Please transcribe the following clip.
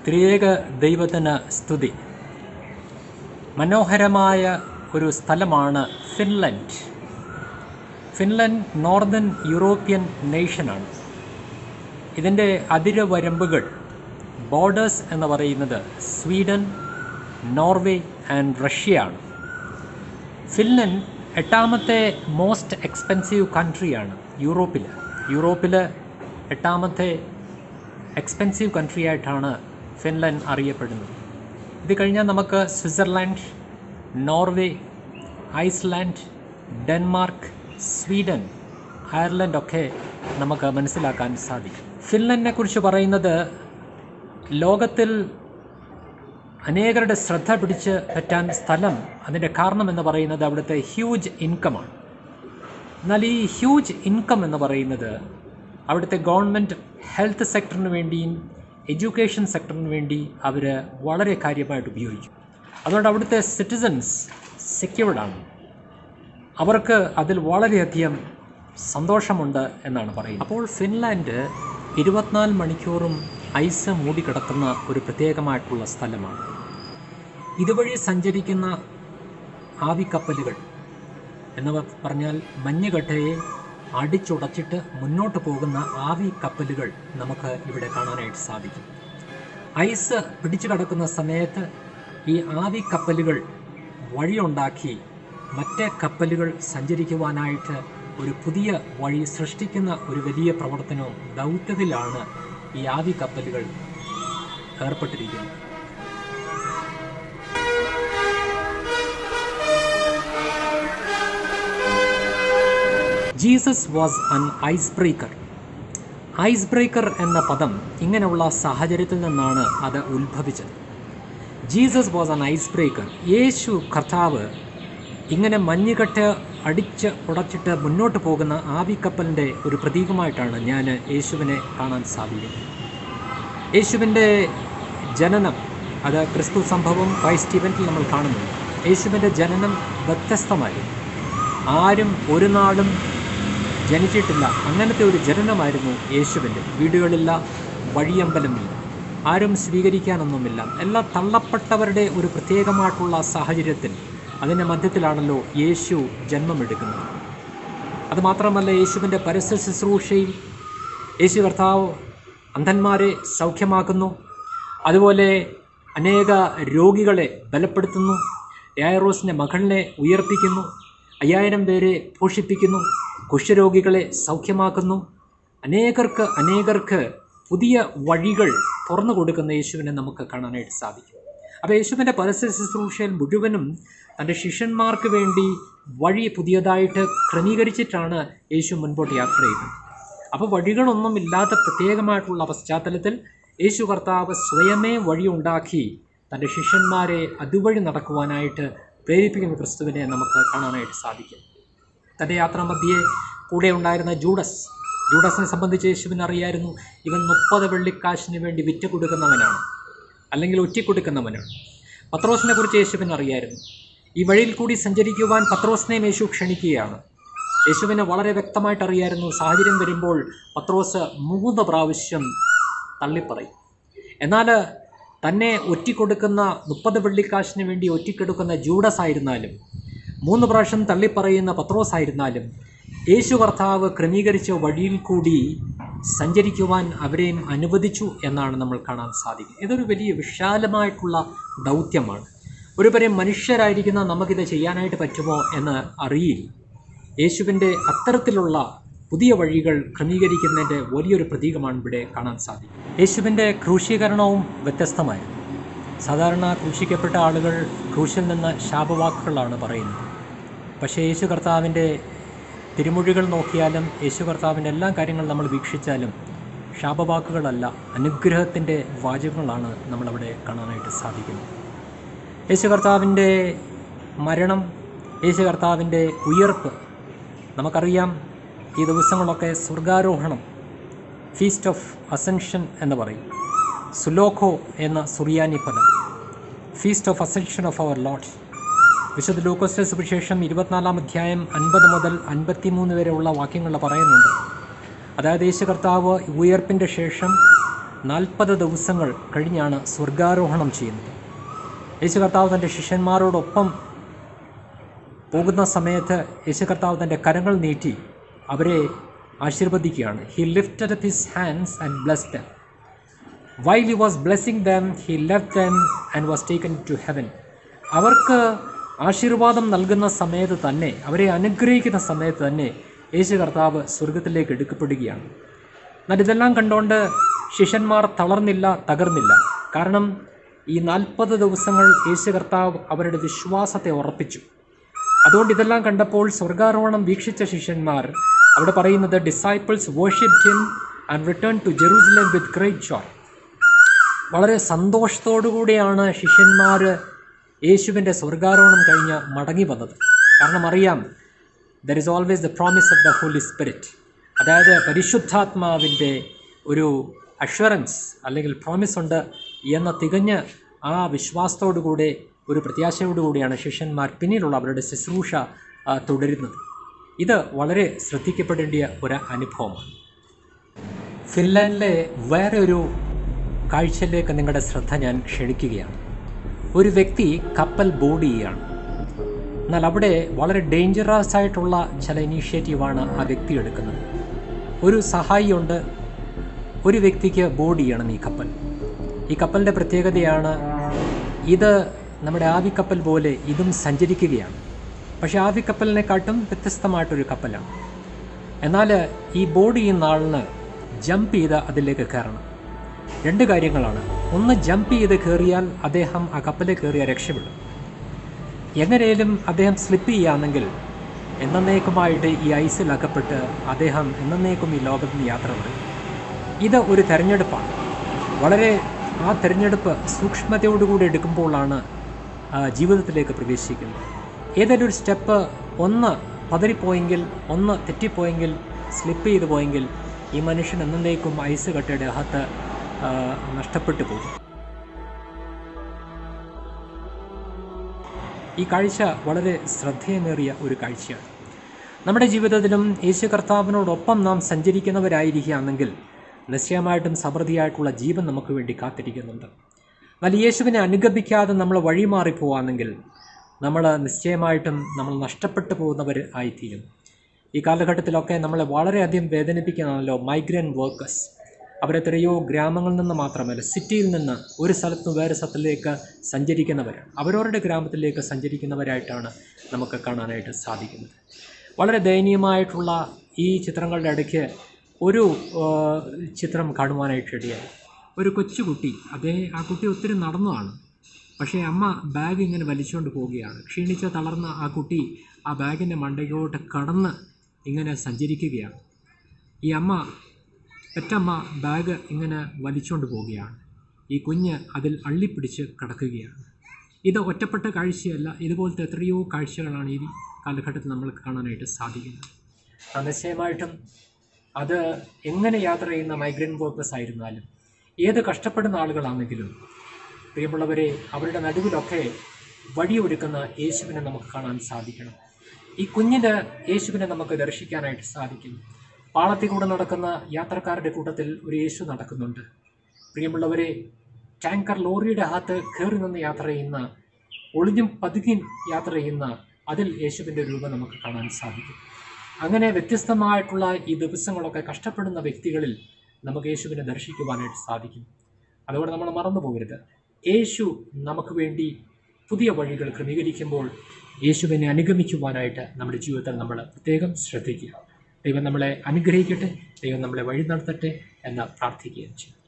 ത്രിയേക ദൈവത്തിന് സ്തുതി മനോഹരമായ ഒരു സ്ഥലമാണ് ഫിൻലൻഡ് ഫിൻലൻഡ് നോർത്തേൺ യൂറോപ്യൻ നേഷനാണ് ഇതിൻ്റെ അതിരവരമ്പുകൾ ബോർഡേഴ്സ് എന്ന് പറയുന്നത് സ്വീഡൻ നോർവേ ആൻഡ് റഷ്യയാണ് ഫിൻലൻഡ് എട്ടാമത്തെ മോസ്റ്റ് എക്സ്പെൻസീവ് കൺട്രിയാണ് യൂറോപ്പിൽ യൂറോപ്പിൽ എട്ടാമത്തെ എക്സ്പെൻസീവ് കൺട്രി ആയിട്ടാണ് ഫിൻലൻഡ് അറിയപ്പെടുന്നത് ഇത് കഴിഞ്ഞാൽ നമുക്ക് Switzerland Norway Iceland Denmark Sweden Ireland ഒക്കെ നമുക്ക് മനസ്സിലാക്കാൻ സാധിക്കും ഫിൻലൻഡിനെ കുറിച്ച് പറയുന്നത് ലോകത്തിൽ അനേകരുടെ ശ്രദ്ധ പിടിച്ച് പറ്റാൻ സ്ഥലം അതിൻ്റെ കാരണം എന്ന് പറയുന്നത് അവിടുത്തെ ഹ്യൂജ് ഇൻകമാണ് എന്നാൽ ഈ ഹ്യൂജ് ഇൻകം എന്ന് പറയുന്നത് അവിടുത്തെ ഗവൺമെൻറ് ഹെൽത്ത് സെക്ടറിന് വേണ്ടിയും എഡ്യൂക്കേഷൻ സെക്ടറിന് വേണ്ടി അവർ വളരെ കാര്യമായിട്ട് ഉപയോഗിക്കും അതുകൊണ്ട് അവിടുത്തെ സിറ്റിസൻസ് സെക്യൂർഡാണ് അവർക്ക് അതിൽ വളരെയധികം സന്തോഷമുണ്ട് എന്നാണ് പറയുന്നത് അപ്പോൾ ഫിൻലാൻഡ് ഇരുപത്തിനാല് മണിക്കൂറും ഐസ് മൂടിക്കിടക്കുന്ന ഒരു പ്രത്യേകമായിട്ടുള്ള സ്ഥലമാണ് ഇതുവഴി സഞ്ചരിക്കുന്ന ആവിക്കപ്പലുകൾ എന്ന് പ- പറഞ്ഞാൽ മഞ്ഞുകട്ടയെ അടിച്ചുടച്ചിട്ട് മുന്നോട്ട് പോകുന്ന ആവി കപ്പലുകൾ നമുക്ക് ഇവിടെ കാണാനായിട്ട് സാധിക്കും ഐസ് പിടിച്ചു കിടക്കുന്ന സമയത്ത് ഈ ആവി കപ്പലുകൾ വഴിയുണ്ടാക്കി മറ്റേ കപ്പലുകൾ സഞ്ചരിക്കുവാനായിട്ട് ഒരു പുതിയ വഴി സൃഷ്ടിക്കുന്ന ഒരു വലിയ പ്രവർത്തനവും ദൗത്യത്തിലാണ് ഈ ആവി കപ്പലുകൾ ഏർപ്പെട്ടിരിക്കുന്നത് Jesus was an ice breaker ice breaker എന്ന പദം ഇങ്ങനെയുള്ള സാഹചര്യത്തിൽ നിന്നാണ് അത് ഉത്ഭവിച്ചത് Jesus was an ice breaker യേശു കർത്താവ് ഇങ്ങനെ മഞ്ഞുകെട്ട് അടിച്ച് ഉടച്ചിട്ട് മുന്നോട്ട് പോകുന്ന ആവിക്കപ്പലിൻ്റെ ഒരു പ്രതീകമായിട്ടാണ് ഞാൻ യേശുവിനെ കാണാൻ സാധിക്കുന്നത് യേശുവിൻ്റെ ജനനം അത് ക്രിസ്തു സംഭവം ക്രൈസ്റ്റ് ഇവൻറ്റിൽ നമ്മൾ കാണുന്നുണ്ട് യേശുവിൻ്റെ ജനനം വ്യത്യസ്തമായിരുന്നു ആരും ഒരു നാളും ജനിച്ചിട്ടില്ല അങ്ങനത്തെ ഒരു ജനനമായിരുന്നു യേശുവിൻ്റെ വീടുകളില്ല വഴിയമ്പലമില്ല ആരും സ്വീകരിക്കാനൊന്നുമില്ല എല്ലാം തള്ളപ്പെട്ടവരുടെ ഒരു പ്രത്യേകമായിട്ടുള്ള സാഹചര്യത്തിൽ അതിൻ്റെ മധ്യത്തിലാണല്ലോ യേശു ജന്മമെടുക്കുന്നത് അതുമാത്രമല്ല യേശുവിൻ്റെ പരസ്യ ശുശ്രൂഷയിൽ യേശു കർത്താവ് അന്ധന്മാരെ സൗഖ്യമാക്കുന്നു അതുപോലെ അനേക രോഗികളെ ബലപ്പെടുത്തുന്നു യായറോസിൻ്റെ മകളിനെ ഉയർപ്പിക്കുന്നു അയ്യായിരം പേരെ പോഷിപ്പിക്കുന്നു കുഷ്ഠരോഗികളെ സൗഖ്യമാക്കുന്നു അനേകർക്ക് അനേകർക്ക് പുതിയ വഴികൾ തുറന്നു കൊടുക്കുന്ന യേശുവിനെ നമുക്ക് കാണാനായിട്ട് സാധിക്കും അപ്പോൾ യേശുവിൻ്റെ പരസ്യ ശുശ്രൂഷയിൽ മുഴുവനും തൻ്റെ ശിഷ്യന്മാർക്ക് വേണ്ടി വഴി പുതിയതായിട്ട് ക്രമീകരിച്ചിട്ടാണ് യേശു മുൻപോട്ട് യാത്ര ചെയ്യുന്നത് അപ്പോൾ വഴികളൊന്നും ഇല്ലാത്ത പ്രത്യേകമായിട്ടുള്ള പശ്ചാത്തലത്തിൽ യേശു കർത്താവ് സ്വയമേ വഴി ഉണ്ടാക്കി തൻ്റെ ശിഷ്യന്മാരെ അതുവഴി നടക്കുവാനായിട്ട് പ്രേരിപ്പിക്കുന്ന ക്രിസ്തുവിനെ നമുക്ക് കാണാനായിട്ട് സാധിക്കും തൻ്റെ യാത്രാമധ്യേ കൂടെ ഉണ്ടായിരുന്ന ജൂഡസ് ജൂഡസിനെ സംബന്ധിച്ച് യേശുവിന് അറിയായിരുന്നു ഇവൻ മുപ്പത് വെള്ളിക്കാശിന് വേണ്ടി വിറ്റ് കൊടുക്കുന്നവനാണ് അല്ലെങ്കിൽ ഒറ്റിക്കൊടുക്കുന്നവനാണ് പത്രോസിനെ കുറിച്ച് യേശുവിന് അറിയായിരുന്നു ഈ വഴിയിൽ കൂടി സഞ്ചരിക്കുവാൻ പത്രോസിനെയും യേശു ക്ഷണിക്കുകയാണ് യേശുവിന് വളരെ വ്യക്തമായിട്ട് അറിയായിരുന്നു സാഹചര്യം വരുമ്പോൾ പത്രോസ് മൂന്ന് പ്രാവശ്യം തള്ളിപ്പറയും എന്നാൽ തന്നെ ഒറ്റിക്കൊടുക്കുന്ന മുപ്പത് വെള്ളിക്കാശിന് വേണ്ടി ഒറ്റിക്കൊടുക്കുന്ന ജൂഡസ് ആയിരുന്നാലും മൂന്ന് പ്രാവശ്യം തള്ളിപ്പറയുന്ന പത്രോസ് ആയിരുന്നാലും യേശു കർത്താവ് ക്രമീകരിച്ച വഴിയിൽ കൂടി സഞ്ചരിക്കുവാൻ അവരെയും അനുവദിച്ചു എന്നാണ് നമ്മൾ കാണാൻ സാധിക്കുന്നത് ഇതൊരു വലിയ വിശാലമായിട്ടുള്ള ദൗത്യമാണ് ഒരുപരം മനുഷ്യരായിരിക്കുന്ന നമുക്കിത് ചെയ്യാനായിട്ട് പറ്റുമോ എന്ന് അറിയില്ല യേശുവിൻ്റെ അത്തരത്തിലുള്ള പുതിയ വഴികൾ ക്രമീകരിക്കുന്നതിൻ്റെ വലിയൊരു പ്രതീകമാണ് ഇവിടെ കാണാൻ സാധിക്കും യേശുവിൻ്റെ ക്രൂശീകരണവും വ്യത്യസ്തമായിരുന്നു സാധാരണ ക്രൂശിക്കപ്പെട്ട ആളുകൾ ക്രൂശിൽ നിന്ന് ശാപവാക്കുകളാണ് പറയുന്നത് പക്ഷേ യേശു കർത്താവിൻ്റെ തിരുമൊഴികൾ നോക്കിയാലും യേശു കർത്താവിൻ്റെ എല്ലാ കാര്യങ്ങളും നമ്മൾ വീക്ഷിച്ചാലും ശാപവാക്കുകളല്ല അനുഗ്രഹത്തിൻ്റെ വാചകങ്ങളാണ് നമ്മളവിടെ കാണാനായിട്ട് സാധിക്കുന്നത് യേശു കർത്താവിൻ്റെ മരണം യേശു കർത്താവിൻ്റെ ഉയർപ്പ് നമുക്കറിയാം ഈ ദിവസങ്ങളൊക്കെ സ്വർഗാരോഹണം ഫീസ്റ്റ് ഓഫ് അസെൻഷൻ എന്ന് പറയും സുലോഖോ എന്ന സുറിയാനി പദം feast of Ascension of our Lord വിശുദ്ധ ലൂക്കോസിന്റെ സുവിശേഷം ഇരുപത്തിനാലാം അധ്യായം അൻപത് മുതൽ അൻപത്തിമൂന്ന് വരെയുള്ള വാക്യങ്ങൾ പറയുന്നുണ്ട് അതായത് യേശു കർത്താവ് ഉയർപ്പിൻ്റെ ശേഷം നാൽപ്പത് ദിവസങ്ങൾ കഴിഞ്ഞാണ് സ്വർഗാരോഹണം ചെയ്യുന്നത് യേശു കർത്താവ് തൻ്റെ ശിഷ്യന്മാരോടൊപ്പം പോകുന്ന സമയത്ത് യേശു കർത്താവ് തൻ്റെ കരങ്ങൾ നീട്ടി അവരെ ആശീർവദിക്കുകയാണ് he lifted up his hands and bless them while he was blessing them he left them and was taken to heaven അവർക്ക് ആശീർവാദം നൽകുന്ന സമയത്ത് തന്നെ അവരെ അനുഗ്രഹിക്കുന്ന സമയത്ത് തന്നെ യേശു കർത്താവ് സ്വർഗത്തിലേക്ക് എടുക്കപ്പെടുകയാണ് എന്നാൽ ഇതെല്ലാം കണ്ടുകൊണ്ട് ശിഷ്യന്മാർ തളർന്നില്ല തകർന്നില്ല കാരണം ഈ നാൽപ്പത് ദിവസങ്ങൾ യേശു കർത്താവ് അവരുടെ വിശ്വാസത്തെ ഉറപ്പിച്ചു അതുകൊണ്ട് ഇതെല്ലാം കണ്ടപ്പോൾ സ്വർഗാരോഹണം വീക്ഷിച്ച ശിഷ്യന്മാർ അവിടെ പറയുന്നത് disciples worship him and return to Jerusalem with great joy വളരെ സന്തോഷത്തോടു കൂടിയാണ് ശിഷ്യന്മാർ യേശുവിൻ്റെ സ്വർഗാരോഹണം കഴിഞ്ഞ് മടങ്ങി വന്നത് കാരണം അറിയാം there is always the promise of the Holy Spirit അതായത് പരിശുദ്ധാത്മാവിൻ്റെ ഒരു അഷ്വറൻസ് അല്ലെങ്കിൽ പ്രോമിസ് ഉണ്ട് എന്ന തികഞ്ഞ ആ വിശ്വാസത്തോടു കൂടെ ഒരു പ്രത്യാശയോടു കൂടിയാണ് ശിഷ്യന്മാർ പിന്നീടുള്ള അവരുടെ ശുശ്രൂഷ ആ, തുടരുന്നത് ഇത് വളരെ ശ്രദ്ധിക്കപ്പെടേണ്ടിയ ഒരു അനുഭവമാണ് ഫിൻലാൻഡിലെ വേറെ ഒരു കാഴ്ചയിലേക്ക് നിങ്ങളുടെ ശ്രദ്ധ ഞാൻ ക്ഷണിക്കുകയാണ് ഒരു വ്യക്തി കപ്പൽ ബോർഡ് ചെയ്യുകയാണ് എന്നാൽ അവിടെ വളരെ ഡേഞ്ചറസ് ആയിട്ടുള്ള ചില ഇനീഷ്യേറ്റീവാണ് ആ വ്യക്തി എടുക്കുന്നത് ഒരു സഹായിയുണ്ട് ഒരു വ്യക്തിക്ക് ബോർഡ് ചെയ്യണം ഈ കപ്പൽ ഈ കപ്പലിൻ്റെ പ്രത്യേകതയാണ് ഇത് നമ്മുടെ ആവിക്കപ്പൽ പോലെ ഇതും സഞ്ചരിക്കുകയാണ് പക്ഷേ ആവിക്കപ്പലിനെക്കാട്ടും വ്യത്യസ്തമായിട്ടൊരു കപ്പലാണ് എന്നാൽ ഈ ബോർഡ് ചെയ്യുന്ന ആളിന് ജമ്പ് ചെയ്ത് അതിലേക്ക് കയറണം രണ്ട് കാര്യങ്ങളാണ് ഒന്ന് ജമ്പ് ചെയ്ത് കയറിയാൽ അദ്ദേഹം ആ കപ്പലിൽ കയറിയാൽ രക്ഷപ്പെടും എങ്ങനെയും അദ്ദേഹം സ്ലിപ്പ് ചെയ്യുകയാണെങ്കിൽ എന്നേക്കുമായിട്ട് ഈ ഐസിൽ അകപ്പെട്ട് അദ്ദേഹം എന്നേക്കും ഈ ലോകത്ത് നിന്ന് യാത്ര പറയും ഇത് ഒരു തെരഞ്ഞെടുപ്പാണ് വളരെ ആ തെരഞ്ഞെടുപ്പ് സൂക്ഷ്മതയോടുകൂടി എടുക്കുമ്പോഴാണ് ആ, ജീവിതത്തിലേക്ക് പ്രവേശിക്കുന്നത് ഏതെങ്കിലും ഒരു സ്റ്റെപ്പ് ഒന്ന് പതറിപ്പോയെങ്കിൽ ഒന്ന് തെറ്റിപ്പോയെങ്കിൽ സ്ലിപ്പ് ചെയ്തു പോയെങ്കിൽ ഈ മനുഷ്യൻ എന്നേക്കും ഐസ് കട്ടയുടെ അകത്ത് ആ, നഷ്ടപ്പെട്ടു പോകും ഈ കാഴ്ച വളരെ ശ്രദ്ധേയമേറിയ ഒരു കാഴ്ചയാണ് നമ്മുടെ ജീവിതത്തിലും യേശു കർത്താവിനോടൊപ്പം നാം സഞ്ചരിക്കുന്നവരായിരിക്കുകയാണെങ്കിൽ നിശ്ചയമായിട്ടും സമൃദ്ധിയായിട്ടുള്ള ജീവൻ നമുക്ക് വേണ്ടി കാത്തിരിക്കുന്നുണ്ട് എന്നാൽ യേശുവിനെ അനുഗമിക്കാതെ നമ്മൾ വഴിമാറിപ്പോവാണെങ്കിൽ നമ്മൾ നിശ്ചയമായിട്ടും നമ്മൾ നഷ്ടപ്പെട്ടു പോകുന്നവർ ആയിത്തീരും ഈ കാലഘട്ടത്തിലൊക്കെ നമ്മളെ വളരെയധികം വേദനിപ്പിക്കുന്നതാണല്ലോ മൈഗ്രൻ്റ് വർക്കേഴ്സ് അവരെത്രയോ ഗ്രാമങ്ങളിൽ നിന്ന് മാത്രമല്ല സിറ്റിയിൽ നിന്ന് ഒരു സ്ഥലത്ത് നിന്ന് വേറെ സ്ഥലത്തിലേക്ക് സഞ്ചരിക്കുന്നവരാണ് അവരവരുടെ ഗ്രാമത്തിലേക്ക് സഞ്ചരിക്കുന്നവരായിട്ടാണ് നമുക്ക് കാണാനായിട്ട് സാധിക്കുന്നത് വളരെ ദയനീയമായിട്ടുള്ള ഈ ചിത്രങ്ങളുടെ ഇടയ്ക്ക് ഒരു ആ, ചിത്രം കാണുവാനായിട്ട് ഇടയായി ഒരു കൊച്ചുകുട്ടി അതേ ആ കുട്ടി ഒത്തിരി നടന്നതാണ് പക്ഷേ അമ്മ ബാഗ് ഇങ്ങനെ വലിച്ചുകൊണ്ട് പോവുകയാണ് ക്ഷീണിച്ച തളർന്ന ആ കുട്ടി ആ ബാഗിൻ്റെ മണ്ടയ്ക്കോട്ട് കടന്ന് ഇങ്ങനെ സഞ്ചരിക്കുകയാണ് ഈ അമ്മ പെറ്റമ്മ ബാഗ് ഇങ്ങനെ വലിച്ചുകൊണ്ട് പോവുകയാണ് ഈ കുഞ്ഞ് അതിൽ അള്ളിപ്പിടിച്ച് കിടക്കുകയാണ് ഇത് ഒറ്റപ്പെട്ട കാഴ്ചയല്ല ഇതുപോലത്തെ എത്രയോ കാഴ്ചകളാണ് ഈ കാലഘട്ടത്തിൽ നമ്മൾ കാണാനായിട്ട് സാധിക്കുന്നത് ആ, നിശ്ചയമായിട്ടും അത് എങ്ങനെ യാത്ര ചെയ്യുന്ന മൈഗ്രൻ്റ് വർക്കേഴ്സ് ആയിരുന്നാലും ഏത് കഷ്ടപ്പെടുന്ന ആളുകളാണെങ്കിലും പ്രിയമുള്ളവരെ അവരുടെ നടുവിലൊക്കെ വഴിയൊരുക്കുന്ന യേശുവിനെ നമുക്ക് കാണാൻ സാധിക്കണം ഈ കുഞ്ഞിന് യേശുവിനെ നമുക്ക് ദർശിക്കാനായിട്ട് സാധിക്കും പാളത്തിൽ കൂടെ നടക്കുന്ന യാത്രക്കാരുടെ കൂട്ടത്തിൽ ഒരു യേശു നടക്കുന്നുണ്ട് പ്രിയമുള്ളവരെ ടാങ്കർ ലോറിയുടെ അകത്ത് കയറി നിന്ന് യാത്ര ചെയ്യുന്ന ഒളിഞ്ഞും പതുങ്ങിയും യാത്ര ചെയ്യുന്ന അതിൽ യേശുവിൻ്റെ രൂപം നമുക്ക് കാണാൻ സാധിക്കും അങ്ങനെ വ്യത്യസ്തമായിട്ടുള്ള ഈ ദിവസങ്ങളൊക്കെ കഷ്ടപ്പെടുന്ന വ്യക്തികളിൽ നമുക്ക് യേശുവിനെ ദർശിക്കുവാനായിട്ട് സാധിക്കും അതുകൊണ്ട് നമ്മൾ മറന്നു പോകരുത് യേശു നമുക്ക് വേണ്ടി പുതിയ വഴികൾ ക്രമീകരിക്കുമ്പോൾ യേശുവിനെ അനുഗമിക്കുവാനായിട്ട് നമ്മുടെ ജീവിതത്തിൽ നമ്മൾ പ്രത്യേകം ശ്രദ്ധിക്കുക ദൈവം നമ്മളെ അനുഗ്രഹിക്കട്ടെ ദൈവം നമ്മളെ വഴി നടത്തട്ടെ എന്ന് പ്രാർത്ഥിക്കുകയും ചെയ്യും